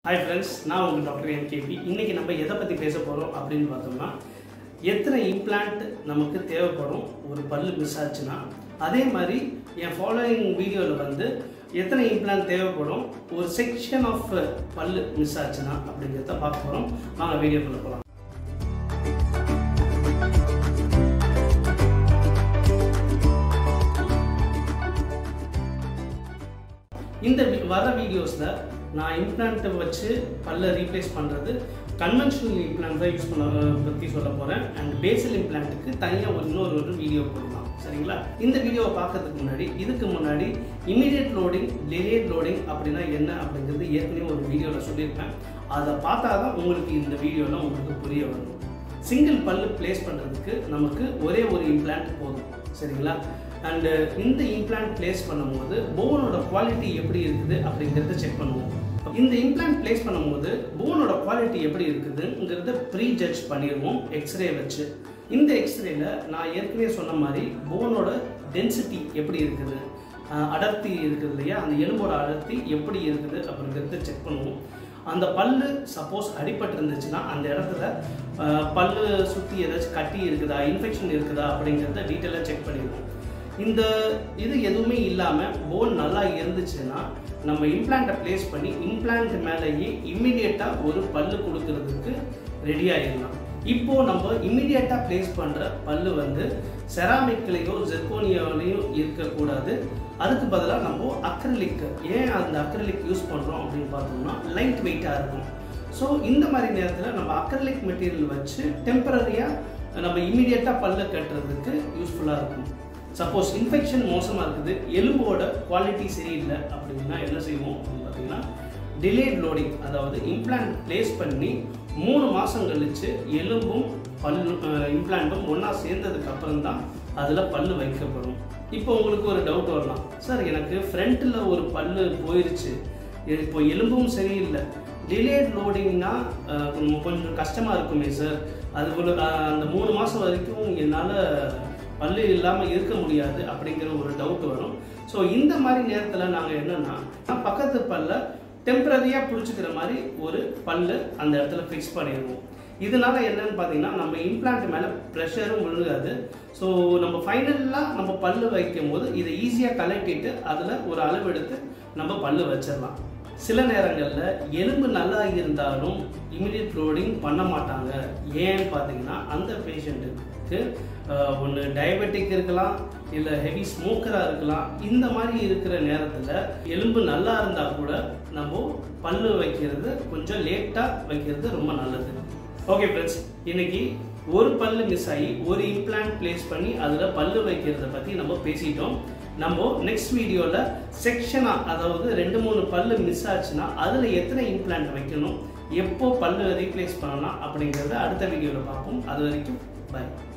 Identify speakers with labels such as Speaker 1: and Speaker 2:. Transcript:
Speaker 1: hi friends நான் உங்கள் doctor NKP இன்னைக்கு நம்ம எதை பற்றி பேச போகிறோம் அப்படின்னு பார்த்தோம்னா எத்தனை இம்ப்ளான்ட் நமக்கு தேவைப்படும் ஒரு பல்லு மிஸ் ஆச்சுன்னா அதே மாதிரி என் ஃபாலோயிங் வீடியோவில் வந்து எத்தனை இம்ப்ளான்ட் தேவைப்படும் ஒரு செக்ஷன் ஆஃப் பல்லு மிஸ் ஆச்சுன்னா அப்படிங்கிறத பார்க்க போகிறோம் வாங்க வீடியோக்குள்ள போகலாம் இந்த வி- வர வீடியோஸில் நான் இம்ப்ளான்ட்டை வச்சு பல்ல ரீப்ளேஸ் பண்ணுறது கன்வென்ஷனல் இம்ப்ளான்ட் தான் யூஸ் பண்ண பற்றி சொல்ல போகிறேன் அண்ட் பேசல் இம்ப்ளான்ட்டுக்கு தனியாக ஒரு இன்னொரு ஒரு வீடியோ போடலாம் சரிங்களா இந்த வீடியோவை பார்க்கறதுக்கு முன்னாடி இதுக்கு முன்னாடி இமீடியட் லோடிங் டிலேட் லோடிங் அப்படின்னா என்ன அப்படிங்கிறது ஏற்கனவே ஒரு வீடியோவில் சொல்லியிருப்பேன் அதை பார்த்தா தான் உங்களுக்கு இந்த வீடியோவில் உங்களுக்கு புரிய வரும் சிங்கிள் பல்லு பிளேஸ் பண்ணுறதுக்கு நமக்கு ஒரே ஒரு இம்ப்ளான்ட் போதும் சரிங்களா அண்டு இந்த இம்ப்ளான்ட் பிளேஸ் பண்ணும்போது போனோட குவாலிட்டி எப்படி இருக்குது அப்படிங்கிறத செக் பண்ணுவோம் இந்த இம்ப்ளான்ட் பிளேஸ் பண்ணும்போது போனோட குவாலிட்டி எப்படி இருக்குதுங்கிறத ப்ரீ ஜட்ஜ் பண்ணிடுவோம் எக்ஸ்ரே வச்சு இந்த எக்ஸ்ரேல நான் ஏற்கனவே சொன்ன மாதிரி போனோட டென்சிட்டி எப்படி இருக்குது அஹ் அடர்த்தி இருக்குது இல்லையா அந்த எலும்போட அடர்த்தி எப்படி இருக்குது அப்படிங்கிறத செக் பண்ணுவோம் அந்த பல்லு சப்போஸ் அடிபட்டு இருந்துச்சுன்னா அந்த இடத்துல அஹ், பல்லு சுற்றி ஏதாச்சும் கட்டி இருக்குதா இன்ஃபெக்ஷன் இருக்குதா அப்படிங்கிறத டீட்டெயிலாக செக் பண்ணிடுவோம் இந்த இது எதுவுமே இல்லாமல் போன் நல்லா இருந்துச்சுன்னா நம்ம இம்ப்ளான்ட்டை ப்ளேஸ் பண்ணி இம்ப்ளான்ட் மேலேயே இம்மிடியேட்டாக ஒரு பல்லு கொடுக்கறதுக்கு ரெடி ஆயிடலாம் இப்போ நம்ம இம்மிடியேட்டாக ப்ளேஸ் பண்ணுற பல்லு வந்து செராமிக்லேயோ ஜெர்கோனியாவிலையோ இருக்கக்கூடாது அதுக்கு பதிலாக நம்ம அக்ரலிக் ஏன் அந்த அக்ரலிக் யூஸ் பண்ணுறோம் அப்படின்னு பார்த்தோம்னா லைட் வெயிட்டாக இருக்கும் ஸோ இந்த மாதிரி நேரத்தில் நம்ம அக்ரலிக் மெட்டீரியல் வச்சு டெம்பரரியாக நம்ம இம்மிடியேட்டாக பல்ல கட்டுறதுக்கு யூஸ்ஃபுல்லாக இருக்கும் சப்போஸ் இன்ஃபெக்ஷன் மோசமாக இருக்குது எலும்போட குவாலிட்டி சரியில்லை அப்படின்னா என்ன செய்வோம் அப்படின்னு பார்த்தீங்கன்னா டிலேட் லோடிங் அதாவது இம்ப்ளான்ட் ப்ளேஸ் பண்ணி மூணு மாதம் கழிச்சு எலும்பும் பல்லு இம்ப்ளான்ட்டும் ஒன்றா சேர்ந்ததுக்கு அப்புறம் தான் அதில் பல்லு வைக்கப்படும் இப்போ உங்களுக்கு ஒரு டவுட் வரலாம் சார் எனக்கு ஃப்ரண்ட்டில் ஒரு பல்லு போயிருச்சு இது இப்போ எலும்பும் சரியில்லை டிலேட் லோடிங்னா கொஞ்சம் கஷ்டமாக இருக்குமே சார் அது ஒரு அஹ், அந்த மூணு மாதம் வரைக்கும் என்னால் பல்லு இல்லாமல் இருக்க முடியாது அப்படிங்கிற ஒரு டவுட் வரும் ஸோ இந்த மாதிரி நேரத்தில் நாங்கள் என்னன்னா பக்கத்து பல்ல டெம்பரரியாக பிடிச்சிக்கிற மாதிரி ஒரு பல்லு அந்த இடத்துல ஃபிக்ஸ் பண்ணிடுவோம் இதனால என்னன்னு பார்த்தீங்கன்னா நம்ம இம்ப்ளான்ட் மேலே ப்ரெஷரும் விழுகாது ஸோ நம்ம ஃபைனலாக நம்ம பல்லு வைக்கும் போது இதை ஈஸியாக கலட்டிட்டு அதில் ஒரு அளவு எடுத்து நம்ம பல்லு வச்சிடலாம் சில நேரங்களில் எலும்பு நல்லா இருந்தாலும் இமிடியட் லோடிங் பண்ண மாட்டாங்க ஏன்னு பார்த்தீங்கன்னா அந்த பேஷண்ட்டுக்கு ஒன்று டயபெட்டிக் இருக்கலாம் இல்லை ஹெவி ஸ்மோக்கராக இருக்கலாம் இந்த மாதிரி இருக்கிற நேரத்தில் எலும்பு நல்லா இருந்தால் கூட நம்ம பல்லு வைக்கிறது கொஞ்சம் லேட்டாக வைக்கிறது ரொம்ப நல்லது ஓகே ஃப்ரெண்ட்ஸ் இன்னைக்கு ஒரு பல்லு மிஸ் ஆகி ஒரு இம்ப்ளான்ட் பிளேஸ் பண்ணி அதில் பல்லு வைக்கிறத பற்றி நம்ம பேசிட்டோம் நம்ம நெக்ஸ்ட் வீடியோவில் செக்ஷனாக அதாவது ரெண்டு மூணு பல்லு மிஸ் ஆச்சுன்னா அதில் எத்தனை இம்ப்ளான்ட் வைக்கணும் எப்போ பல்லு ரீப்ளேஸ் பண்ணலாம் அப்படிங்கிறத அடுத்த வீடியோவில் பார்ப்போம் அது வரைக்கும் பை